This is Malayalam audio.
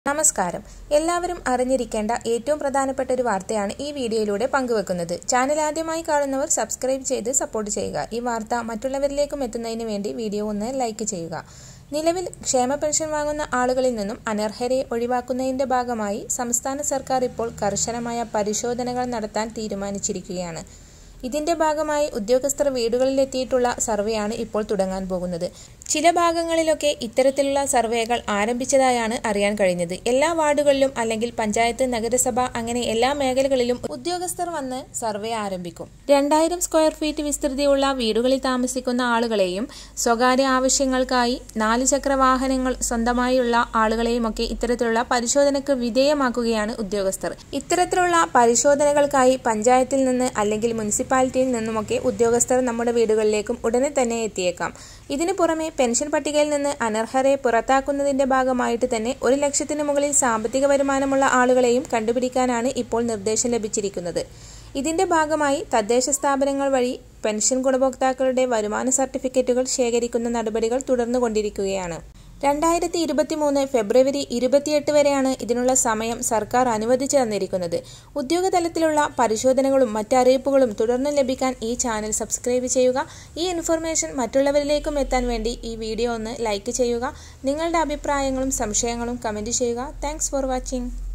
നമസ്കാരം എല്ലാവരും അറിഞ്ഞിരിക്കേണ്ട ഏറ്റവും പ്രധാനപ്പെട്ട ഒരു വാർത്തയാണ് ഈ വീഡിയോയിലൂടെ പങ്കുവെക്കുന്നത് ചാനൽ ആദ്യമായി കാണുന്നവർ സബ്സ്ക്രൈബ് ചെയ്ത് സപ്പോർട്ട് ചെയ്യുക ഈ വാർത്ത മറ്റുള്ളവരിലേക്കും എത്തുന്നതിന് വേണ്ടി വീഡിയോ ഒന്ന് ലൈക്ക് ചെയ്യുക നിലവിൽ ക്ഷേമ പെൻഷൻ വാങ്ങുന്ന ആളുകളിൽ നിന്നും അനർഹരെ ഒഴിവാക്കുന്നതിന്റെ ഭാഗമായി സംസ്ഥാന സർക്കാർ ഇപ്പോൾ കർശനമായ പരിശോധനകൾ നടത്താൻ തീരുമാനിച്ചിരിക്കുകയാണ് ഇതിന്റെ ഭാഗമായി ഉദ്യോഗസ്ഥർ വീടുകളിലെത്തിയിട്ടുള്ള സർവേയാണ് ഇപ്പോൾ തുടങ്ങാൻ പോകുന്നത് ചില ഭാഗങ്ങളിലൊക്കെ ഇത്തരത്തിലുള്ള സർവേകൾ ആരംഭിച്ചതായാണ് അറിയാൻ കഴിഞ്ഞത് എല്ലാ വാർഡുകളിലും അല്ലെങ്കിൽ പഞ്ചായത്ത് നഗരസഭ അങ്ങനെ എല്ലാ മേഖലകളിലും ഉദ്യോഗസ്ഥർ വന്ന് സർവേ ആരംഭിക്കും രണ്ടായിരം സ്ക്വയർ ഫീറ്റ് വിസ്തൃതിയുള്ള വീടുകളിൽ താമസിക്കുന്ന ആളുകളെയും സ്വകാര്യ ആവശ്യങ്ങൾക്കായി നാല് ചക്ര വാഹനങ്ങൾ സ്വന്തമായുള്ള ആളുകളെയുമൊക്കെ ഇത്തരത്തിലുള്ള പരിശോധനയ്ക്ക് വിധേയമാക്കുകയാണ് ഉദ്യോഗസ്ഥർ ഇത്തരത്തിലുള്ള പരിശോധനകൾക്കായി പഞ്ചായത്തിൽ നിന്ന് അല്ലെങ്കിൽ മുനിസിപ്പാലിറ്റിയിൽ നിന്നുമൊക്കെ ഉദ്യോഗസ്ഥർ നമ്മുടെ വീടുകളിലേക്കും ഉടനെ തന്നെ എത്തിയേക്കാം ഇതിനു പുറമെ പെൻഷൻ പട്ടികയിൽ നിന്ന് അനർഹരെ പുറത്താക്കുന്നതിന്റെ ഭാഗമായിട്ട് തന്നെ ഒരു ലക്ഷത്തിന് മുകളിൽ സാമ്പത്തിക വരുമാനമുള്ള ആളുകളെയും കണ്ടുപിടിക്കാനാണ് ഇപ്പോൾ നിർദ്ദേശം ലഭിച്ചിരിക്കുന്നത് ഇതിന്റെ ഭാഗമായി തദ്ദേശ സ്ഥാപനങ്ങൾ വഴി പെൻഷൻ ഗുണഭോക്താക്കളുടെ വരുമാന സർട്ടിഫിക്കറ്റുകൾ ശേഖരിക്കുന്ന നടപടികൾ തുടർന്നുകൊണ്ടിരിക്കുകയാണ് രണ്ടായിരത്തി ഇരുപത്തിമൂന്ന് ഫെബ്രുവരി ഇരുപത്തിയെട്ട് വരെയാണ് ഇതിനുള്ള സമയം സർക്കാർ അനുവദിച്ചു തന്നിരിക്കുന്നത് ഉദ്യോഗതലത്തിലുള്ള പരിശോധനകളും മറ്ററിയിപ്പുകളും തുടർന്ന് ലഭിക്കാൻ ഈ ചാനൽ സബ്സ്ക്രൈബ് ചെയ്യുക ഈ ഇൻഫർമേഷൻ മറ്റുള്ളവരിലേക്കും എത്താൻ വേണ്ടി ഈ വീഡിയോ ഒന്ന് ലൈക്ക് ചെയ്യുക നിങ്ങളുടെ അഭിപ്രായങ്ങളും സംശയങ്ങളും കമൻറ്റ് ചെയ്യുക താങ്ക്സ് ഫോർ വാച്ചിങ്